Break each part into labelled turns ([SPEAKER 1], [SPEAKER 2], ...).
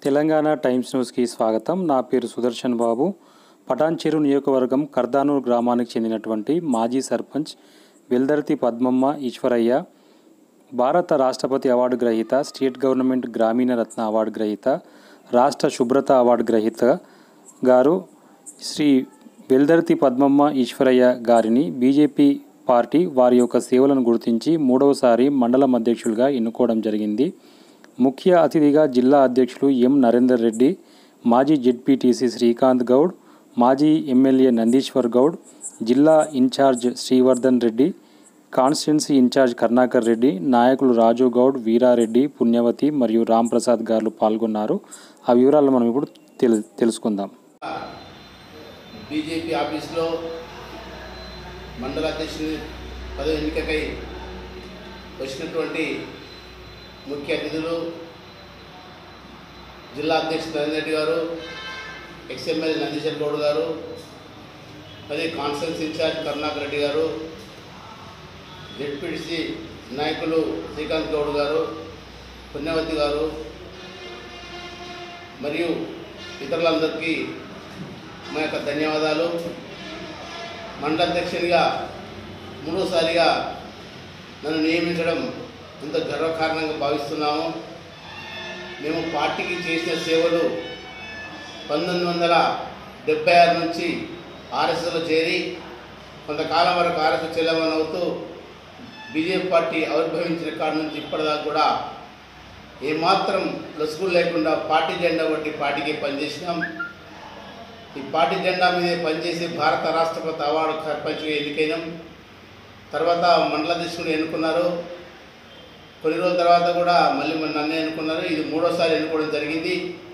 [SPEAKER 1] Telangana times న్యూస్కి స్వాగతం నా పేరు సుదర్శన్ బాబు పటాన్చెరు నియోజకవర్గం కర్దానూరు గ్రామానికి చెందినటువంటి మాజీ సర్పంచ్ వెల్దర్తి పద్మమ్మ ఈశ్వరయ్య భారత రాష్ట్రపతి అవార్డు గ్రహీత స్టేట్ గవర్నమెంట్ గ్రామీణ రత్న అవార్డు గ్రహీత రాష్ట్ర శుభ్రత అవార్డు గ్రహీత గారు శ్రీ వెల్దర్తి పద్మమ్మ ఈశ్వరయ్య గారిని బీజేపీ పార్టీ వారి యొక్క సేవలను గుర్తించి మూడవసారి మండలం అధ్యక్షులుగా ఎన్నుకోవడం జరిగింది ముఖ్య అతిథిగా జిల్లా అధ్యక్షులు ఎం నరేందర్ రెడ్డి మాజీ జెడ్పీటీసీ శ్రీకాంత్ గౌడ్ మాజీ ఎమ్మెల్యే నందీశ్వర్ గౌడ్ జిల్లా incharge Srivardhan Reddy constituency incharge Karnakar Reddy నాయకులు రాజు గౌడ్ వీరారెడ్డి పుణ్యవతి మరియు రాంప్రసాద్ గారు పాల్గొన్నారు ఆ వివరాలు మనం ఇప్పుడు తెలు తెలుసుకుందాం
[SPEAKER 2] బీజేపీ ఆఫీస్లో మండల అధ్యక్షుని పదవి ఎన్నికకై వచ్చినటువంటి ముఖ్య అతిథులు జిల్లా అధ్యక్షుడు నరేంద్ర రెడ్డి గారు ఎక్స్ఎమ్మెల్యే నందీశ్వర్ గౌడ్ గారు అదే కాన్ఫరెన్స్ ఇన్ఛార్జ్ కరుణాకర్ రెడ్డి గారు జెడ్పీటీసీ నాయకులు శ్రీకాంత్ గౌడ్ గారు పుణ్యవతి గారు మరియు ఇతరులందరికీ మా యొక్క ధన్యవాదాలు మండల అధ్యక్షునిగా మూడోసారిగా నన్ను నియమించడం ఎంతో గర్వకారణంగా భావిస్తున్నాము మేము పార్టీకి చేసిన సేవలు పంతొమ్మిది వందల డెబ్బై ఆరు నుంచి ఆర్ఎస్ఎస్లో చేరి కొంతకాలం వరకు ఆర్ఎస్ఎస్ చెల్లమని అవుతూ బీజేపీ పార్టీ ఆవిర్భవించిన కాడి నుంచి ఇప్పటిదాకా కూడా ఏమాత్రం లొసుగులు లేకుండా పార్టీ జెండా బట్టి పార్టీకి పనిచేసినాం ఈ పార్టీ జెండా మీదే పనిచేసి భారత రాష్ట్రపతి అవార్డు సర్పంచ్గా ఎన్నికైనాం తర్వాత మండలాధ్యక్షుడు ఎన్నుకున్నారు కొన్ని రోజుల తర్వాత కూడా మళ్ళీ మన నన్నే ఎన్నుకున్నారు ఇది మూడోసారి ఎన్నుకోవడం జరిగింది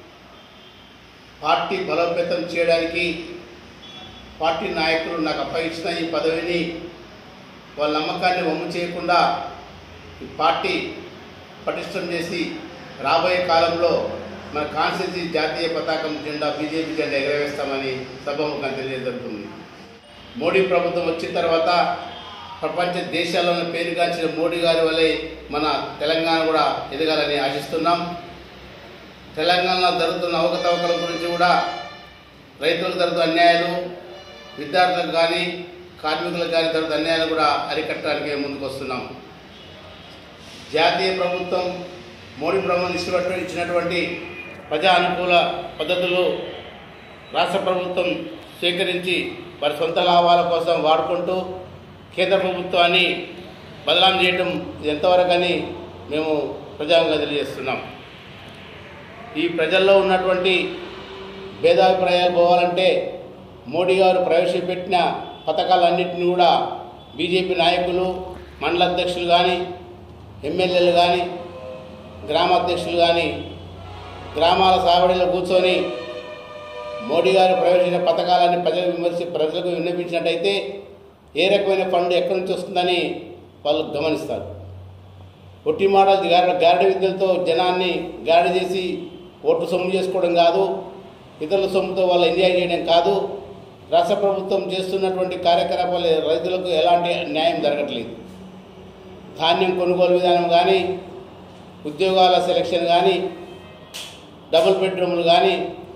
[SPEAKER 2] పార్టీ బలోపేతం చేయడానికి పార్టీ నాయకులు నాకు అప్పగించిన ఈ పదవిని వాళ్ళ నమ్మకాన్ని వమ్ము చేయకుండా ఈ పార్టీ పటిష్టం చేసి రాబోయే కాలంలో మన కాన్స్టిట్యూన్సీ జాతీయ పతాకం జెండా బీజేపీ జెండా ఎగరవేస్తామని సభముఖంగా తెలియజరుగుతుంది మోడీ ప్రభుత్వం వచ్చిన తర్వాత ప్రపంచ దేశాల్లోని పేరుగాంచిన మోడీ గారి వల్లే మన తెలంగాణ కూడా ఎదగాలని ఆశిస్తున్నాం తెలంగాణలో జరుగుతున్న అవకతవకల గురించి కూడా రైతులకు జరుగుతున్న అన్యాయాలు విద్యార్థులకు కానీ కార్మికులకు కానీ జరుగుతున్న అన్యాయాలు కూడా అరికట్టడానికి ముందుకు వస్తున్నాం జాతీయ ప్రభుత్వం మోడీ ప్రభుత్వం ఇష్టపట్టు ఇచ్చినటువంటి ప్రజా అనుకూల పద్ధతులు రాష్ట్ర ప్రభుత్వం స్వీకరించి వారి సొంత లాభాల కోసం వాడుకుంటూ కేంద్ర ప్రభుత్వాన్ని బదలాం చేయటం ఇది ఎంతవరకు అని మేము ప్రజాంగా తెలియజేస్తున్నాం ఈ ప్రజల్లో ఉన్నటువంటి భేదాభిప్రాయాలు పోవాలంటే మోడీ గారు ప్రవేశపెట్టిన పథకాలన్నింటినీ కూడా బీజేపీ నాయకులు మండల అధ్యక్షులు కానీ ఎమ్మెల్యేలు కానీ గ్రామాధ్యక్షులు కానీ గ్రామాల సావడిలో కూర్చొని మోడీ గారు ప్రవేశించిన పథకాలన్నీ ప్రజలు విమర్శి ప్రజలకు విన్నపించినట్టయితే ఏ రకమైన ఫండ్ ఎక్కడి నుంచి వస్తుందని వాళ్ళు గమనిస్తారు ఒట్టి మోడల్ గార గారడి విద్యలతో జనాన్ని గాడి చేసి ఓటు సొమ్ము చేసుకోవడం కాదు ఇతరుల సొమ్ముతో వాళ్ళు ఎంజాయ్ చేయడం కాదు రాష్ట్ర ప్రభుత్వం చేస్తున్నటువంటి కార్యకలాపాలు రైతులకు ఎలాంటి న్యాయం జరగట్లేదు ధాన్యం కొనుగోలు విధానం కానీ ఉద్యోగాల సెలక్షన్ కానీ డబుల్ బెడ్రూమ్లు కానీ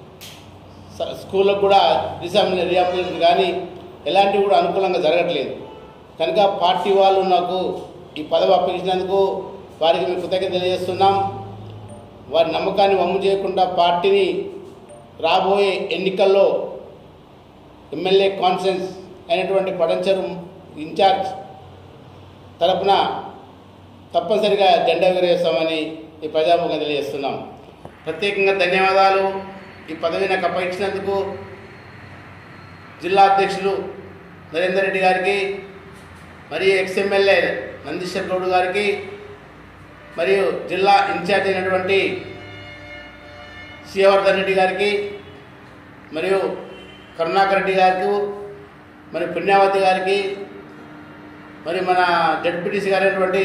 [SPEAKER 2] స- స్కూళ్ళకు కూడా రిసామిన రియామినేషన్ కానీ ఎలాంటివి కూడా అనుకూలంగా జరగట్లేదు కనుక పార్టీ వాళ్ళు నాకు ఈ పదవి అప్పగించినందుకు వారికి మేము కృతజ్ఞత తెలియజేస్తున్నాం వారి నమ్మకాన్ని వమ్ము చేయకుండా పార్టీని రాబోయే ఎన్నికల్లో ఎమ్మెల్యే కాన్ఫరెన్స్ అయినటువంటి పడంచెరు ఇన్ఛార్జ్ తరపున తప్పనిసరిగా జెండా ఎగరేస్తామని ఈ ప్రజాముఖం తెలియజేస్తున్నాం ప్రత్యేకంగా ధన్యవాదాలు ఈ పదవి నాకు అప్పగించినందుకు జిల్లా అధ్యక్షులు నరేందర్ రెడ్డి గారికి మరియు ఎక్స్ఎమ్మెల్యే నందీశ్వర్ గౌడ్ గారికి మరియు జిల్లా ఇన్ఛార్జ్ అయినటువంటి శ్రీవర్ధన్ రెడ్డి గారికి మరియు కరుణాకర్ రెడ్డి గారికి మరి పుణ్యావతి గారికి మరి మన జడ్పీటీసీ గారైనటువంటి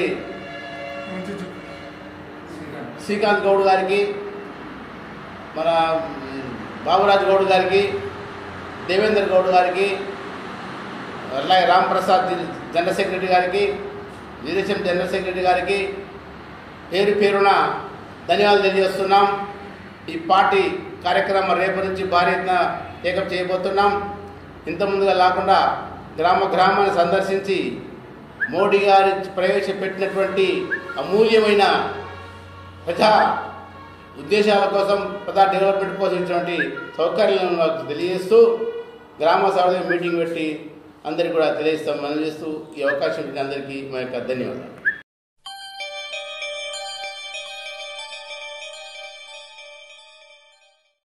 [SPEAKER 2] శ్రీకాంత్ గౌడ్ గారికి మన బాబురాజ్ గౌడ్ గారికి దేవేందర్ గౌడ్ గారికి అలాగే రామ్ ప్రసాద్ జి- జనరల్ సెక్రటరీ గారికి లీడర్షిప్ జనరల్ సెక్రటరీ గారికి పేరు పేరున ధన్యవాదాలు తెలియజేస్తున్నాం ఈ పార్టీ కార్యక్రమం రేపటి నుంచి భారీ ఎత్తున టేకప్ చేయబోతున్నాం ఇంత ముందుగా లేకుండా గ్రామ గ్రామాన్ని సందర్శించి మోడీ గారి ప్రవేశపెట్టినటువంటి అమూల్యమైన ప్రజా ఉద్దేశాల కోసం ప్రజా డెవలప్మెంట్ కోసం ఇచ్చినటువంటి సౌకర్యాలను నాకు తెలియజేస్తూ గ్రామ సభలో మీటింగ్ పెట్టి అందరికీ కూడా తెలియజేస్తాం మనం చేస్తూ ఈ అవకాశం ఇచ్చిన అందరికీ మా యొక్క ధన్యవాదాలు